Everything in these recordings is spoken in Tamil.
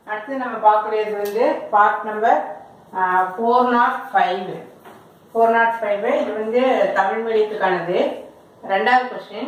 அடுத்து நம்ம பார்க்கக்கூடியது வந்து part number four nought five four nought five இது வந்து தமிழ் மீடியத்துக்கானது ரெண்டாவது கொஸ்டின்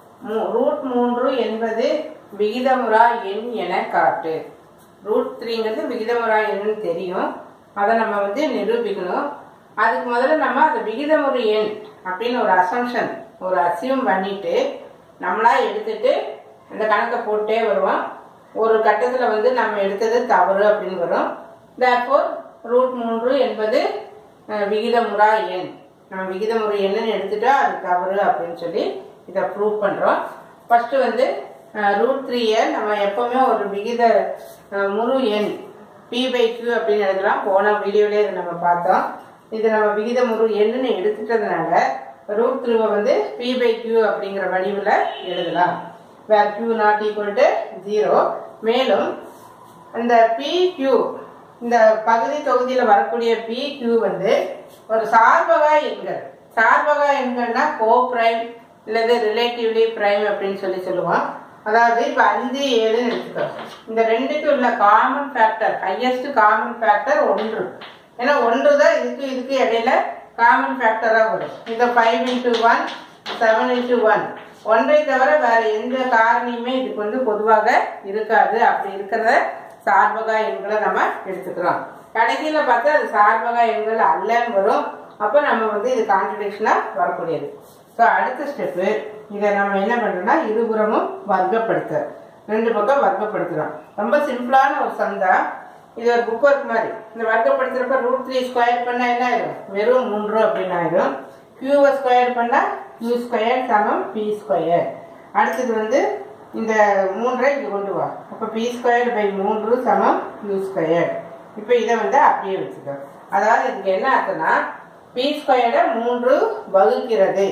ரூட் மூன்று என்பது விகிதமுறா எண் என காட்டு ரூட் த்ரீங்கிறது விகிதமுறா எண்ணுன்னு தெரியும் அதை நம்ம வந்து நிரூபிக்கணும் அதுக்கு முதல்ல நம்ம அந்த விகிதமுறு எண் அப்படின்னு ஒரு அசம்ஷன் ஒரு அசியம் பண்ணிட்டு நம்மளா எடுத்துட்டு அந்த கணக்கை போட்டே வருவோம் ஒரு கட்டத்தில் வந்து நம்ம எடுத்தது தவறு அப்படின்னு வரும் தேர்ஃபோர் ரூட் மூன்று என்பது அஹ், விகிதமுறா எண் நம்ம விகிதமுறை எண்ணுன்னு எடுத்துட்டா அது தவறு அப்படின்னு சொல்லி இதை ப்ரூவ் பண்ணுறோம் ஃபர்ஸ்ட் வந்து ரூட் த்ரீயை நம்ம எப்பவுமே ஒரு விகித அஹ், முழு எண் பி பை கியூ அப்படின்னு எழுதலாம் போன வீடியோவிலே இதை நம்ம பார்த்தோம் இது நம்ம விகித முழு எண்ணுன்னு எடுத்துட்டதுனால ரூட் த்ரீவை வந்து பி பை கியூ அப்படிங்கிற வடிவில் எழுதலாம் where Q not equal to zero மேலும் அந்த பி கியூ இந்த பகுதி தொகுதியில் வரக்கூடிய பி கியூ வந்து ஒரு சார்பகா எண்கள் சார்பகா எண்கள்னா கோ பிரைம் இல்லது ரிலேட்டிவ்லி பிரைம் அப்படின்னு சொல்லி சொல்லுவோம் அதாவது இப்போ அஞ்சு ஏழுன்னு எடுத்துக்கோ இந்த ரெண்டுக்கு உள்ள common factor highest common factor ஒன்று ஏன்னா ஒன்று தான் இதுக்கு இதுக்கு இடையில காமன் ஃபேக்டராக வரும் இந்த five into one seven into one ஒன்றை தவிர வேற எந்த காரணியுமே இதுக்கு வந்து பொதுவாக இருக்காது அப்படி இருக்கிறத சார்பகா எண்களை நம்ம எடுத்துக்கிறோம் கடைசியில பார்த்தா அது சார்பகா எண்கள் அல்லன்னு வரும் அப்போ நம்ம வந்து இது கான்ட்ரடிக்ஷனா வரக்கூடியது ஸோ அடுத்த ஸ்டெப்பு இதை நம்ம என்ன பண்றோம்னா இருபுறமும் வர்க்கப்படுத்த ரெண்டு பக்கம் வர்க்கப்படுத்துறோம் ரொம்ப சிம்பிளான ஒரு சந்தா இது ஒரு புக் ஒர்க் மாதிரி இந்த வர்க்கப்படுத்துறப்ப ரூட் த்ரீ ஸ்கொயர் பண்ணா என்ன ஆயிடும் வெறும் மூன்று அப்படின்னு ஆயிடும் கியூவை ஸ்கொயர் பண்ணா கியூ ஸ்கொயர் சமம் பி ஸ்கொயர் அடுத்தது வந்து இந்த மூன்றை இங்க கொண்டு வா அப்போ பி ஸ்கொயர் பை மூன்று சமம் கியூ ஸ்கொயர் இப்போ இதை வந்து அப்படியே வச்சுக்கோ அதாவது இதுக்கு என்ன அர்த்தம்னா பி ஸ்கொயரை மூன்று வகுக்கிறது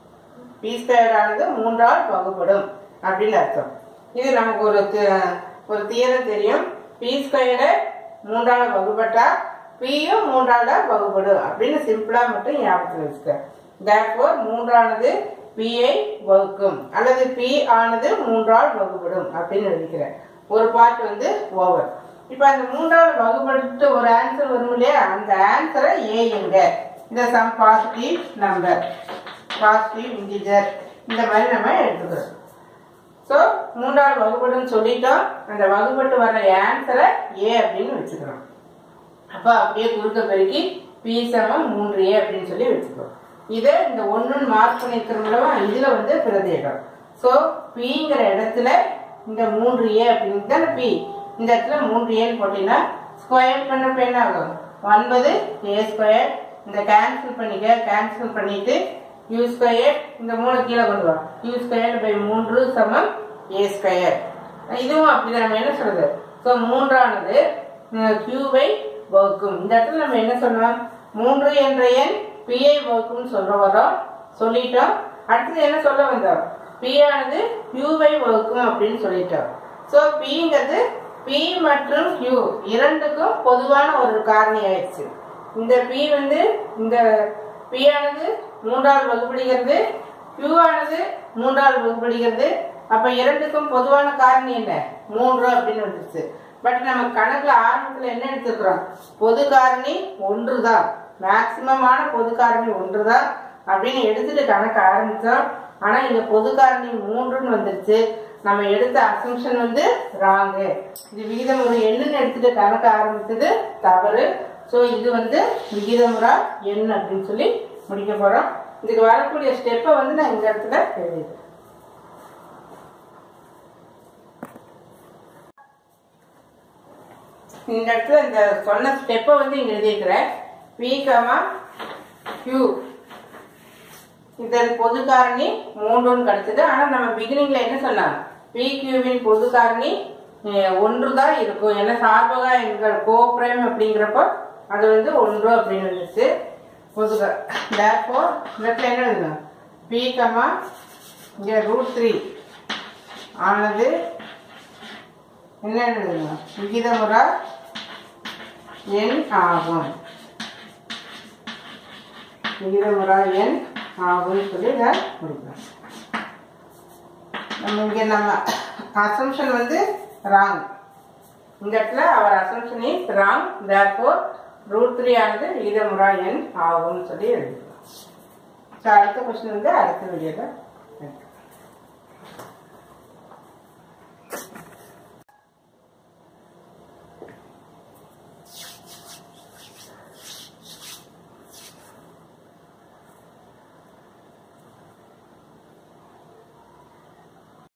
பி ஸ்கொயர் ஆனது மூன்றால் வகுப்படும் அப்படின்னு அர்த்தம் இது நமக்கு ஒரு தி- ஒரு தியரம் தெரியும் பி ஸ்கொயரை மூன்றால் வகுப்பட்டா பியும் மூன்றால வகுப்படும் அப்படின்னு சிம்பிளா மட்டும் ஞாபகத்தில் வச்சுக்க தேர்ஃபோர் மூன்றானது பியை வகுக்கும் அல்லது பி ஆனது மூன்றால் வகுப்படும் அப்படின்னு எழுதிக்கிறேன் ஒரு பார்ட் வந்து ஓவர் இப்போ அந்த மூன்றால் வகுப்பட்டு ஒரு ஆன்சர் வரும் இல்லையா அந்த ஆன்சரை ஏ எங்க இந்த some positive number positive integer இந்த மாதிரி நம்ம எடுத்துக்கிறோம் ஸோ மூன்றாவது வகுப்படும் சொல்லிட்டோம் அந்த வகுப்பட்டு வர ஆன்சரை ஏ அப்படின்னு வச்சுக்கிறோம் அப்போ அப்படியே குறுக்க பெருக்கி பி சமம் மூன்று ஏ அப்படின்னு சொல்லி வச்சுக்கிறோம் இதை இந்த ஒன்றுன்னு மார்க் பண்ணிருக்கிறோம்லவா இதில் வந்து பிரதியிடம் ஸோ பிங்கிற இடத்துல இந்த மூன்று ஏ அப்படின்னு தானே பி இந்த இடத்துல மூன்று ஏன்னு போட்டீங்கன்னா ஸ்கொயர் பண்ணப்ப என்ன ஆகும் ஒன்பது ஏ ஸ்கொயர் இந்த கேன்சல் பண்ணிக்க கேன்சல் பண்ணிட்டு யூ ஸ்கொயர் இந்த மூணு கீழே கொண்டு வா யூ ஸ்கொயர் பை மூன்று சமம் ஏ ஸ்கொயர் இதுவும் அப்படிதான் நம்ம என்ன சொல்றது ஸோ மூன்றானது கியூவை வகுக்கும் இந்த இடத்துல நம்ம என்ன சொன்னோம் மூன்று என்ற எண் பிஐ வகுக்கும்னு சொல்ற வரோம் சொல்லிட்டோம் அடுத்தது என்ன சொல்ல வந்தோம் பி ஆனது கியூவை வகுக்கும் அப்படின்னு சொல்லிட்டோம் ஸோ பிங்கிறது பி மற்றும் கியூ இரண்டுக்கும் பொதுவான ஒரு காரணி ஆயிடுச்சு இந்த பி வந்து இந்த பி ஆனது மூன்றாவது வகுப்படுகிறது கியூ ஆனது மூன்றாவது வகுப்படுகிறது அப்ப இரண்டுக்கும் பொதுவான காரணி என்ன மூன்று அப்படின்னு வந்துருச்சு பட் நம்ம கணக்குல ஆரம்பத்துல என்ன எடுத்துக்கிறோம் பொது காரணி ஒன்று தான் மேக்சிமமான பொது காரணி ஒன்று தான் அப்படின்னு எடுத்துட்டு கணக்கு ஆரம்பிச்சோம் ஆனா இங்க பொது காரணி மூன்றுன்னு வந்துருச்சு நம்ம எடுத்த அசம்ஷன் வந்து ராங்கு இது விகிதமுறை எண்ணுன்னு எடுத்துட்டு கணக்கு ஆரம்பிச்சது தவறு ஸோ இது வந்து விகிதமுறா எண் அப்படின்னு சொல்லி முடிக்க போறோம் இதுக்கு வரக்கூடிய ஸ்டெப்பை வந்து நான் இந்த இடத்துல எழுதிடுறேன் இந்த இடத்துல இந்த சொன்ன ஸ்டெப்பை வந்து இங்க எழுதியிருக்கிறேன் பி கமா கியூ இதன் பொது காரணி மூன்றுன்னு கிடைச்சது ஆனா நம்ம பிகினிங்ல என்ன சொன்னோம் பி கியூவின் பொது காரணி ஒன்று தான் இருக்கும் ஏன்னா சார்பகா எங்கள் கோ பிரைம் அப்படிங்கிறப்போ அது வந்து ஒன்று அப்படின்னு வந்துச்சு பொது தேர்ஃபோ இந்த இடத்துல என்ன எழுதணும் பி கமா இங்க ரூட் த்ரீ ஆனது என்ன எழுதணும் விகிதமுறா எண் ஆகும் விகிதமுறா எண் ஆகும்னு சொல்லி இதை முடிக்கலாம் நம்ம இங்கே நம்ம அசம்ஷன் வந்து ராங் இந்த இடத்துல our assumption is wrong therefore root three ஆனது விகிதமுறா எண் ஆகும்னு சொல்லி எழுதிக்கலாம் ஸோ அடுத்த கொஸ்டின் வந்து அடுத்த வீடியோவில்